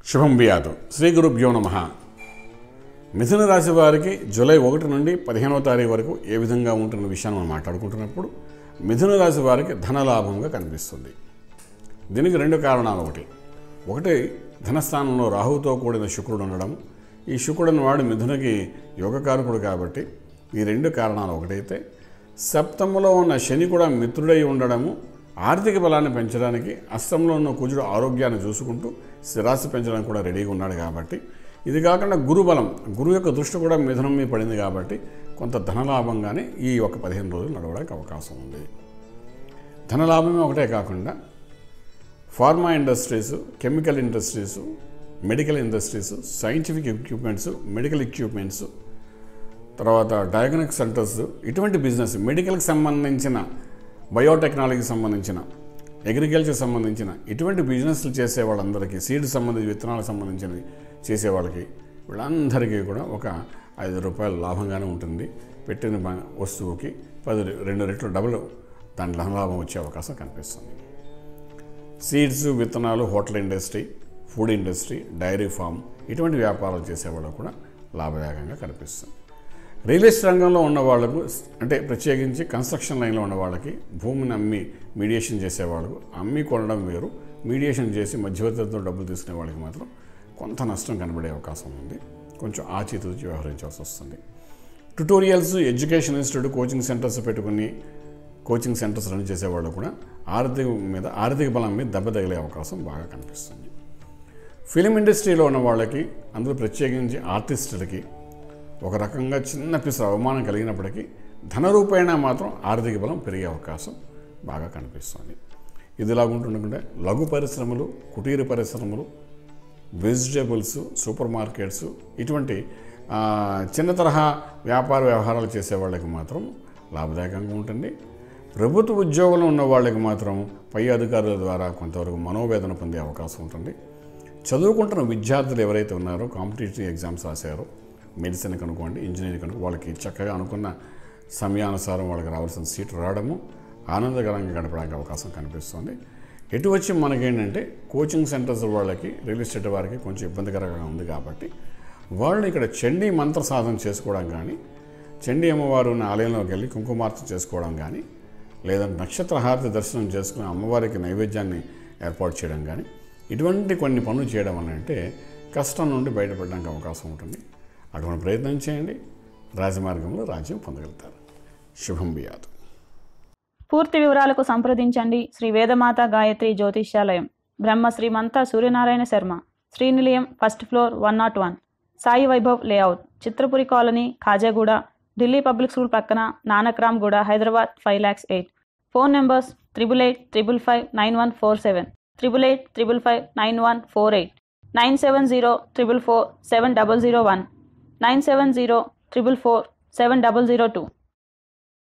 శుభం బియాదు శ్రీ గురుభ్యో నమ మిథున రాశి వారికి జూలై ఒకటి నుండి పదిహేనవ తారీఖు వరకు ఏ విధంగా ఉంటున్న విషయాన్ని మనం మాట్లాడుకుంటున్నప్పుడు మిథున రాశి వారికి ధనలాభంగా కనిపిస్తుంది దీనికి రెండు కారణాలు ఒకటి ఒకటి ధనస్థానంలో రాహుతో కూడిన శుక్రుడు ఉండడం ఈ శుక్రుడిని వాడు మిథునకి యోగకారకుడు కాబట్టి ఈ రెండు కారణాలు ఒకటైతే సప్తములో ఉన్న శని కూడా మిత్రుడై ఉండడము ఆర్థిక బలాన్ని పెంచడానికి అస్తంలో ఉన్న కుజుడు ఆరోగ్యాన్ని చూసుకుంటూ స్థిరాస్తి పెంచడానికి కూడా రెడీగా ఉన్నాడు కాబట్టి ఇది కాకుండా గురుబలం గురువు యొక్క దృష్టి కూడా మిథునం మీద పడింది కాబట్టి కొంత ధనలాభంగానే ఈ ఒక పదిహేను రోజులు నడవడానికి అవకాశం ఉంది ధనలాభమే ఒకటే కాకుండా pharma industries chemical industries medical industries scientific equipments medical equipments తర్వాత డయాగ్నోస్టిక్ సెంటర్స్ ఇటువంటి బిజినెస్ మెడికల్కి సంబంధించిన బయోటెక్నాలజీకి సంబంధించిన అగ్రికల్చర్ సంబంధించిన ఇటువంటి బిజినెస్లు చేసే వాళ్ళందరికీ సీడ్ సంబంధించి విత్తనాలకు సంబంధించినవి చేసే వాళ్ళకి వీళ్ళందరికీ కూడా ఒక ఐదు రూపాయలు లాభంగానే ఉంటుంది పెట్టిన బ- వస్తువుకి పది రె- రెండు రెట్లు డబుల్ దాని లాభం వచ్చే అవకాశం కనిపిస్తుంది సీడ్స్ విత్తనాలు hotel industry food industry dairy farm ఇటువంటి వ్యాపారాలు చేసేవాళ్ళకు కూడా లాభదాయకంగా కనిపిస్తుంది రియల్ ఎస్టేట్ రంగంలో ఉన్న వాళ్ళకు అంటే ప్రత్యేకించి కన్స్ట్రక్షన్ లైన్లో ఉన్న వాళ్ళకి భూమిని అమ్మి మీడియేషన్ చేసే వాళ్ళకు అమ్మి కొనడం వేరు మీడియేషన్ చేసి మధ్యవర్తితో డబ్బులు తీసుకునే వాళ్ళకి మాత్రం కొంత నష్టం కనబడే అవకాశం ఉంది కొంచెం ఆచితూచి వ్యవహరించాల్సి వస్తుంది tutorials education institute coaching centres పెట్టుకుని కోచింగ్ సెంటర్స్ రన్ చేసేవాళ్ళు కూడా ఆర్థిక మీద ఆర్థిక బలం మీద దెబ్బ తగిలే అవకాశం బాగా కనిపిస్తుంది ఫిలిం ఇండస్ట్రీలో ఉన్న వాళ్ళకి అందులో ప్రత్యేకించి ఆర్టిస్టులకి ఒక రకంగా చిన్న పిస అవమానం కలిగినప్పటికీ ధన రూపేణా మాత్రం ఆర్థిక బలం పెరిగే అవకాశం బాగా కనిపిస్తుంది ఇదిలా ఉంటుండకుంటే లఘు పరిశ్రమలు కుటీర పరిశ్రమలు వెజిటేబుల్స్ సూపర్ మార్కెట్స్ ఇటువంటి ఆ, చిన్న తరహా వ్యాపార వ్యవహారాలు చేసే వాళ్ళకి మాత్రం లాభదాయకంగా ఉంటుంది ప్రభుత్వ ఉద్యోగంలో ఉన్న వాళ్ళకి మాత్రం పై అధికారుల ద్వారా కొంతవరకు మనోవేదన పొందే అవకాశం ఉంటుంది చదువుకుంటున్న విద్యార్థులు ఎవరైతే ఉన్నారో కాంపిటేటివ్ ఎగ్జామ్స్ రాశారో మెడిసిన్ కనుక్కోండి ఇంజనీరింగ్ కనుక్కో వాళ్ళకి చక్కగా అనుకున్న సమయానుసారం వాళ్ళకి రావాల్సిన సీటు రావడము ఆనందకరంగా గడపడానికి అవకాశం కనిపిస్తుంది ఎటు వచ్చి మనకేంటంటే కోచింగ్ సెంటర్స్ వాళ్ళకి రియల్ ఎస్టేట్ వారికి కొంచెం ఇబ్బందికరంగా ఉంది కాబట్టి వాళ్ళు ఇక్కడ చండీ మంత్ర సాధన చేసుకోవడం కానీ చండీ అమ్మవారు ఉన్న ఆలయంలోకి వెళ్ళి కుంకుమార్చన చేసుకోవడం కానీ లేదంటే నక్షత్రహారతి దర్శనం చేసుకుని అమ్మవారికి నైవేద్యాన్ని ఏర్పాటు చేయడం కానీ ఇటువంటి కొన్ని పనులు చేయడం వల్ల అంటే కష్టం నుండి బయటపడడానికి అవకాశం ఉంటుంది అటువంటి ప్రయత్నం చేయండి రాజమార్గంలో రాజ్యం పొందగలుగుతారు శుభం బియాదు పూర్తి వివరాలకు సంప్రదించండి Shri Vedamata Gayatri Jyotishyalayam Brahma Srimantha Suryanarayana Sharma Srinilayam first floor one nought one Sai Vaibhav layout Chitrapuri colony Khajaguda Delhi public school పక్కన Nanakramguda Hyderabad five lakhs eight phone numbers triple eight triple five nine one four seven triple eight triple five nine one four eight nine seven zero triple four seven double zero one nine seven zero triple four seven double zero two